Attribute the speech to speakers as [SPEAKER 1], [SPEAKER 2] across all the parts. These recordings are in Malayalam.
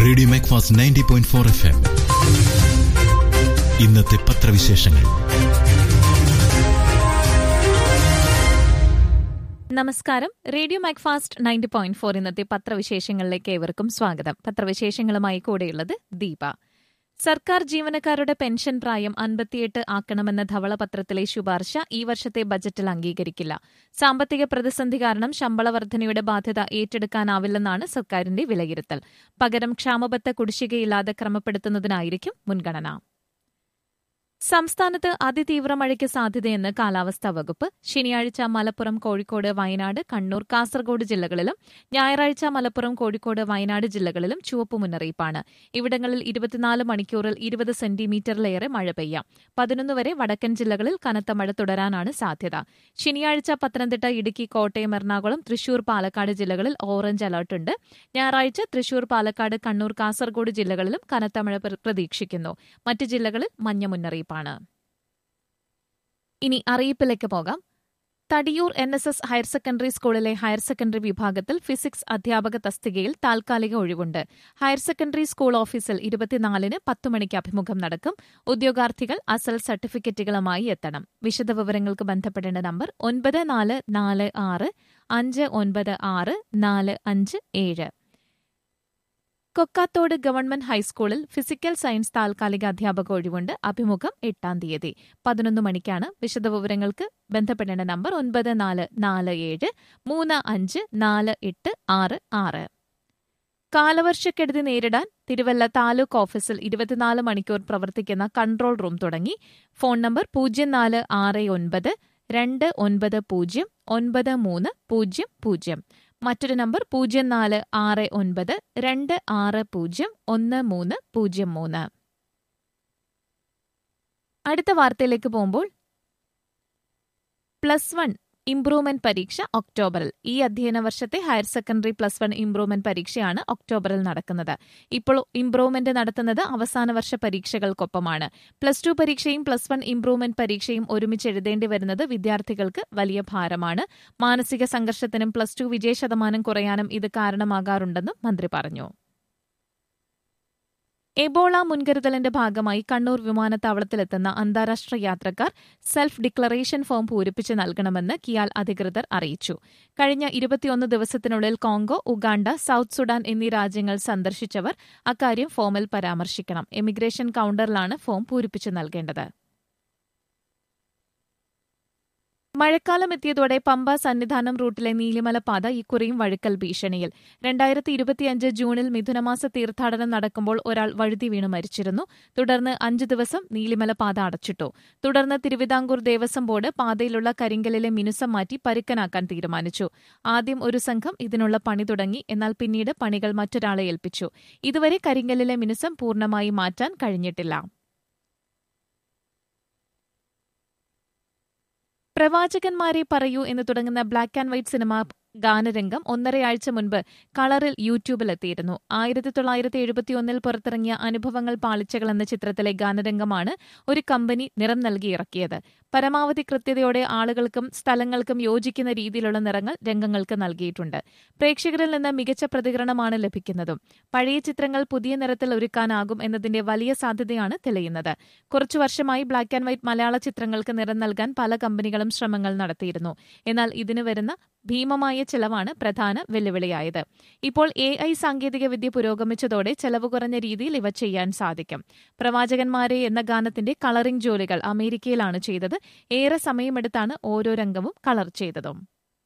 [SPEAKER 1] radio Macfast ninety point four F M ഇന്നത്തെ പത്രവിശേഷങ്ങൾ
[SPEAKER 2] നമസ്കാരം radio Macfast ninety point four ഇന്നത്തെ പത്രവിശേഷങ്ങളിലേക്ക് ഏവർക്കും സ്വാഗതം പത്രവിശേഷങ്ങളുമായി കൂടെയുള്ളത് ദീപ സർക്കാർ ജീവനക്കാരുടെ പെൻഷൻ പ്രായം അൻപത്തിയെട്ട് ആക്കണമെന്ന ധവളപത്രത്തിലെ ശുപാർശ ഈ വർഷത്തെ ബജറ്റിൽ അംഗീകരിക്കില്ല സാമ്പത്തിക പ്രതിസന്ധി കാരണം ശമ്പള വർധനയുടെ ബാധ്യത ഏറ്റെടുക്കാനാവില്ലെന്നാണ് സർക്കാരിന്റെ വിലയിരുത്തൽ പകരം ക്ഷാമബത്ത കുടിശ്ശികയില്ലാതെ ക്രമപ്പെടുത്തുന്നതിനായിരിക്കും മുൻഗണന സംസ്ഥാനത്ത് അതിതീവ്ര മഴയ്ക്ക് സാധ്യതയെന്ന് കാലാവസ്ഥാ വകുപ്പ് ശനിയാഴ്ച മലപ്പുറം കോഴിക്കോട് വയനാട് കണ്ണൂർ കാസർഗോഡ് ജില്ലകളിലും ഞായറാഴ്ച മലപ്പുറം കോഴിക്കോട് വയനാട് ജില്ലകളിലും ചുവപ്പ് മുന്നറിയിപ്പാണ് ഇവിടങ്ങളിൽ ഇരുപത്തിനാല് മണിക്കൂറിൽ ഇരുപത് സെന്റിമീറ്ററിലേറെ മഴ പെയ്യാം പതിനൊന്ന് വരെ വടക്കൻ ജില്ലകളിൽ കനത്ത മഴ തുടരാനാണ് സാധ്യത ശനിയാഴ്ച പത്തനംതിട്ട ഇടുക്കി കോട്ടയം എറണാകുളം തൃശൂർ പാലക്കാട് ജില്ലകളിൽ ഓറഞ്ച് അലർട്ടുണ്ട് ഞായറാഴ്ച തൃശൂർ പാലക്കാട് കണ്ണൂർ കാസർഗോഡ് ജില്ലകളിലും കനത്ത മഴ പ്രതീക്ഷിക്കുന്നു മറ്റ് ജില്ലകളിൽ മഞ്ഞ മുന്നറിയിപ്പാണ് ഇനി അറിയിപ്പിലേക്ക് പോകാം Thadiyoor N S S higher secondary സ്കൂളിലെ ഹയർ സെക്കൻഡറി വിഭാഗത്തിൽ ഫിസിക്സ് അധ്യാപക തസ്തികയിൽ താൽക്കാലിക ഒഴിവുണ്ട് ഹയർ സെക്കൻഡറി സ്കൂൾ ഓഫീസിൽ ഇരുപത്തിനാലിന് പത്ത് മണിക്ക് അഭിമുഖം നടക്കും ഉദ്യോഗാർത്ഥികൾ അസൽ സർട്ടിഫിക്കറ്റുകളുമായി എത്തണം വിശദവിവരങ്ങൾക്ക് ബന്ധപ്പെടേണ്ട നമ്പർ ഒൻപത് നാല് നാല് ആറ് അഞ്ച് ഒൻപത് ആറ് നാല് അഞ്ച് ഏഴ് കൊക്കാത്തോട് ഗവൺമെന്റ് ഹൈസ്കൂളിൽ ഫിസിക്കൽ സയൻസ് താൽക്കാലിക അധ്യാപക ഒഴിവുണ്ട് അഭിമുഖം എട്ടാം തീയതി പതിനൊന്ന് മണിക്കാണ് വിശദവിവരങ്ങൾക്ക് ബന്ധപ്പെടേണ്ട നമ്പർ ഒൻപത് നാല് നാല് ഏഴ് മൂന്ന് അഞ്ച് നാല് എട്ട് ആറ് ആറ് കാലവർഷക്കെടുതി നേരിടാൻ തിരുവല്ല താലൂക്ക് ഓഫീസിൽ ഇരുപത്തിനാല് മണിക്കൂർ പ്രവർത്തിക്കുന്ന കൺട്രോൾ റൂം തുടങ്ങി ഫോൺ നമ്പർ പൂജ്യം നാല് ആറ് ഒൻപത് രണ്ട് ഒൻപത് പൂജ്യം ഒൻപത് മൂന്ന് പൂജ്യം പൂജ്യം മറ്റൊരു നമ്പർ പൂജ്യം നാല് ആറ് ഒൻപത് രണ്ട് ആറ് പൂജ്യം ഒന്ന് മൂന്ന് പൂജ്യം മൂന്ന് അടുത്ത വാർത്തയിലേക്ക് പോകുമ്പോൾ പ്ലസ് വൺ ഇംപ്രൂവ്മെന്റ് പരീക്ഷ ഒക്ടോബറിൽ ഈ അധ്യയന വർഷത്തെ higher secondary plus one improvement പരീക്ഷയാണ് ഒക്ടോബറിൽ നടക്കുന്നത് ഇപ്പോൾ ഇംപ്രൂവ്മെന്റ് നടത്തുന്നത് അവസാന വർഷ പരീക്ഷകൾക്കൊപ്പമാണ് പ്ലസ് ടു പരീക്ഷയും പ്ലസ് വൺ ഇംപ്രൂവ്മെന്റ് പരീക്ഷയും ഒരുമിച്ച് എഴുതേണ്ടി വരുന്നത് വിദ്യാർത്ഥികൾക്ക് വലിയ ഭാരമാണ് മാനസിക സംഘർഷത്തിനും പ്ലസ് ടു വിജയ ശതമാനം കുറയാനും ഇത് കാരണമാകാറുണ്ടെന്നും മന്ത്രി പറഞ്ഞു എബോള മുൻകരുതലിന്റെ ഭാഗമായി കണ്ണൂർ വിമാനത്താവളത്തിലെത്തുന്ന അന്താരാഷ്ട്ര യാത്രക്കാർ സെൽഫ് ഡിക്ലറേഷൻ ഫോം പൂരിപ്പിച്ച് നൽകണമെന്ന് കിയാൽ അധികൃതർ അറിയിച്ചു കഴിഞ്ഞ ഇരുപത്തിയൊന്ന് ദിവസത്തിനുള്ളിൽ കോങ്കോ ഉഗാണ്ട സൌത്ത് സുഡാൻ എന്നീ രാജ്യങ്ങൾ സന്ദർശിച്ചവർ അക്കാര്യം ഫോമിൽ പരാമർശിക്കണം എമിഗ്രേഷൻ കൌണ്ടറിലാണ് ഫോം പൂരിപ്പിച്ച് നൽകേണ്ടത് മഴക്കാലം എത്തിയതോടെ പമ്പ സന്നിധാനം റൂട്ടിലെ നീലിമല പാത ഇക്കുറിയും വഴുക്കൽ ഭീഷണിയിൽ രണ്ടായിരത്തി ഇരുപത്തിയഞ്ച് ജൂണിൽ മിഥുനമാസ തീർത്ഥാടനം നടക്കുമ്പോൾ ഒരാൾ വഴുതി വീണ് മരിച്ചിരുന്നു തുടർന്ന് അഞ്ചു ദിവസം നീലിമല പാത അടച്ചിട്ടു തുടർന്ന് തിരുവിതാംകൂർ ദേവസ്വം ബോർഡ് പാതയിലുള്ള കരിങ്കലിലെ മിനുസം മാറ്റി പരുക്കനാക്കാൻ തീരുമാനിച്ചു ആദ്യം ഒരു സംഘം ഇതിനുള്ള പണി തുടങ്ങി എന്നാൽ പിന്നീട് പണികൾ മറ്റൊരാളെ ഏൽപ്പിച്ചു ഇതുവരെ കരിങ്കലിലെ മിനുസം പൂർണ്ണമായി മാറ്റാൻ കഴിഞ്ഞിട്ടില്ല പ്രവാചകന്മാരെ പറയൂ എന്ന് തുടങ്ങുന്ന ബ്ലാക്ക് ആൻഡ് വൈറ്റ് സിനിമ ഗാനരംഗം ഒന്നരയാഴ്ച മുൻപ് കളറിൽ യൂട്യൂബിലെത്തിയിരുന്നു ആയിരത്തി തൊള്ളായിരത്തി എഴുപത്തിയൊന്നിൽ പുറത്തിറങ്ങിയ അനുഭവങ്ങൾ പാളിച്ചകൾ എന്ന ചിത്രത്തിലെ ഗാനരംഗമാണ് ഒരു കമ്പനി നിറം നൽകി ഇറക്കിയത് പരമാവധി കൃത്യതയോടെ ആളുകൾക്കും സ്ഥലങ്ങൾക്കും യോജിക്കുന്ന രീതിയിലുള്ള നിറങ്ങൾ രംഗങ്ങൾക്ക് നൽകിയിട്ടുണ്ട് പ്രേക്ഷകരിൽ നിന്ന് മികച്ച പ്രതികരണമാണ് ലഭിക്കുന്നതും പഴയ ചിത്രങ്ങൾ പുതിയ നിറത്തിൽ ഒരുക്കാനാകും എന്നതിന്റെ വലിയ സാധ്യതയാണ് തെളിയുന്നത് കുറച്ചു വർഷമായി ബ്ലാക്ക് ആൻഡ് വൈറ്റ് മലയാള ചിത്രങ്ങൾക്ക് നിറം നൽകാൻ പല കമ്പനികളും ശ്രമങ്ങൾ നടത്തിയിരുന്നു എന്നാൽ ഇതിന് വരുന്ന ഭീമമായ ചെലവാണ് പ്രധാന വെല്ലുവിളിയായത് ഇപ്പോൾ എ ഐ സാങ്കേതികവിദ്യ പുരോഗമിച്ചതോടെ ചെലവ് കുറഞ്ഞ രീതിയിൽ ഇവ ചെയ്യാൻ സാധിക്കും പ്രവാചകന്മാരെ എന്ന ഗാനത്തിന്റെ കളറിംഗ് ജോലികൾ അമേരിക്കയിലാണ് ചെയ്തത് ഏറെ സമയമെടുത്താണ് ഓരോ രംഗവും കളർ ചെയ്തതും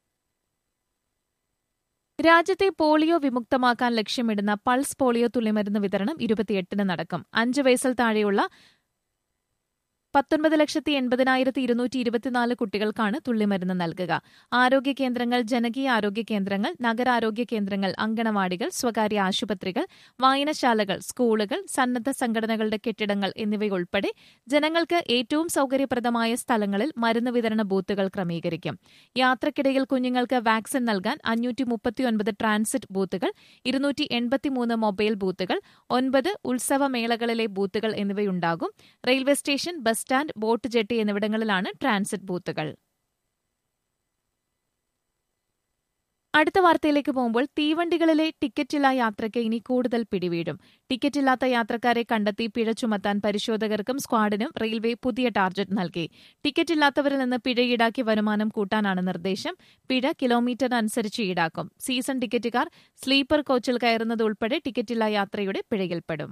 [SPEAKER 2] രാജ്യത്തെ പോളിയോ വിമുക്തമാക്കാൻ ലക്ഷ്യമിടുന്ന പൾസ് പോളിയോ തുള്ളിമരുന്ന് വിതരണം ഇരുപത്തിയെട്ടിന് നടക്കും അഞ്ച് വയസ്സിൽ താഴെയുള്ള പത്തൊൻപത് ലക്ഷത്തി എൺപതിനായിരത്തി ഇരുന്നൂറ്റി ഇരുപത്തിനാല് കുട്ടികൾക്കാണ് തുള്ളിമരുന്ന് നൽകുക ആരോഗ്യ കേന്ദ്രങ്ങൾ ജനകീയ ആരോഗ്യ കേന്ദ്രങ്ങൾ നഗരാരോഗ്യ കേന്ദ്രങ്ങൾ അങ്കണവാടികൾ സ്വകാര്യ ആശുപത്രികൾ വായനശാലകൾ സ്കൂളുകൾ സന്നദ്ധ സംഘടനകളുടെ കെട്ടിടങ്ങൾ എന്നിവയുൾപ്പെടെ ജനങ്ങൾക്ക് ഏറ്റവും സൌകര്യപ്രദമായ സ്ഥലങ്ങളിൽ മരുന്ന് വിതരണ ബൂത്തുകൾ ക്രമീകരിക്കും യാത്രക്കിടയിൽ കുഞ്ഞുങ്ങൾക്ക് വാക്സിൻ നൽകാൻ അഞ്ഞൂറ്റി മുപ്പത്തിയൊൻപത് ട്രാൻസിറ്റ് ബൂത്തുകൾ ഇരുന്നൂറ്റി എൺപത്തിമൂന്ന് മൊബൈൽ ബൂത്തുകൾ ഒൻപത് ഉത്സവമേളകളിലെ ബൂത്തുകൾ എന്നിവയുണ്ടാകും railway station bus stand boat jetty എന്നിവിടങ്ങളിലാണ് ട്രാൻസിറ്റ് ബൂത്തുകൾ അടുത്ത വാർത്തയിലേക്ക് പോകുമ്പോൾ തീവണ്ടികളിലെ ടിക്കറ്റില്ലാ യാത്രയ്ക്ക് ഇനി കൂടുതൽ പിടിവീഴും ടിക്കറ്റില്ലാത്ത യാത്രക്കാരെ കണ്ടെത്തി പിഴ ചുമത്താൻ പരിശോധകർക്കും സ്ക്വാഡിനും റെയിൽവേ പുതിയ ടാർഗറ്റ് നൽകി ടിക്കറ്റില്ലാത്തവരിൽ നിന്ന് പിഴ ഈടാക്കി വരുമാനം കൂട്ടാനാണ് നിർദ്ദേശം പിഴ കിലോമീറ്ററിനനുസരിച്ച് ഈടാക്കും സീസൺ ടിക്കറ്റുകാർ സ്ലീപ്പർ കോച്ചിൽ കയറുന്നത് ഉൾപ്പെടെ ടിക്കറ്റില്ലാ യാത്രയുടെ പിഴയിൽപ്പെടും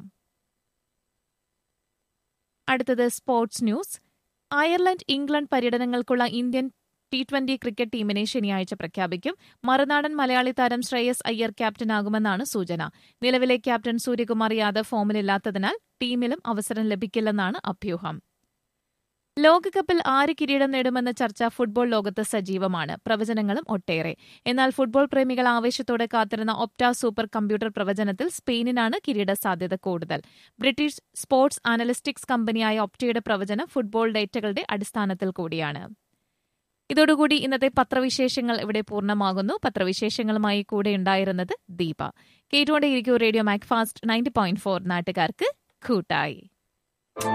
[SPEAKER 2] അടുത്തത് സ്പോർട്സ് ന്യൂസ് അയർലൻഡ് ഇംഗ്ലണ്ട് പര്യടനങ്ങൾക്കുള്ള ഇന്ത്യൻ ടി ട്വന്റി ക്രിക്കറ്റ് ടീമിനെ ശനിയാഴ്ച പ്രഖ്യാപിക്കും മറുനാടൻ മലയാളി താരം ശ്രേയസ് അയ്യർ ക്യാപ്റ്റനാകുമെന്നാണ് സൂചന നിലവിലെ ക്യാപ്റ്റൻ സൂര്യകുമാർ യാദവ് ഫോമിലില്ലാത്തതിനാൽ ടീമിലും അവസരം ലഭിക്കില്ലെന്നാണ് അഭ്യൂഹം ലോകകപ്പിൽ ആര് കിരീടം നേടുമെന്ന ചർച്ച ഫുട്ബോൾ ലോകത്ത് സജീവമാണ് പ്രവചനങ്ങളും ഒട്ടേറെ എന്നാൽ ഫുട്ബോൾ പ്രേമികൾ ആവേശത്തോടെ കാത്തിരുന്ന ഒപ്റ്റ സൂപ്പർ കമ്പ്യൂട്ടർ പ്രവചനത്തിൽ സ്പെയിനിനാണ് കിരീട സാധ്യത കൂടുതൽ ബ്രിട്ടീഷ് സ്പോർട്സ് അനലിസ്റ്റിക്സ് കമ്പനിയായ ഒപ്റ്റയുടെ പ്രവചനം ഫുട്ബോൾ ഡേറ്റകളുടെ അടിസ്ഥാനത്തിൽ കൂടിയാണ് ഇതോടുകൂടി ഇന്നത്തെ പത്രവിശേഷങ്ങൾ ഇവിടെ പൂർണ്ണമാകുന്നു പത്രവിശേഷങ്ങളുമായി കൂടെ ഉണ്ടായിരുന്നത് ദീപ കേട്ടുകൊണ്ടേയിരിക്കും radio Macfast ninety point four നാട്ടുകാർക്ക് കൂട്ടായി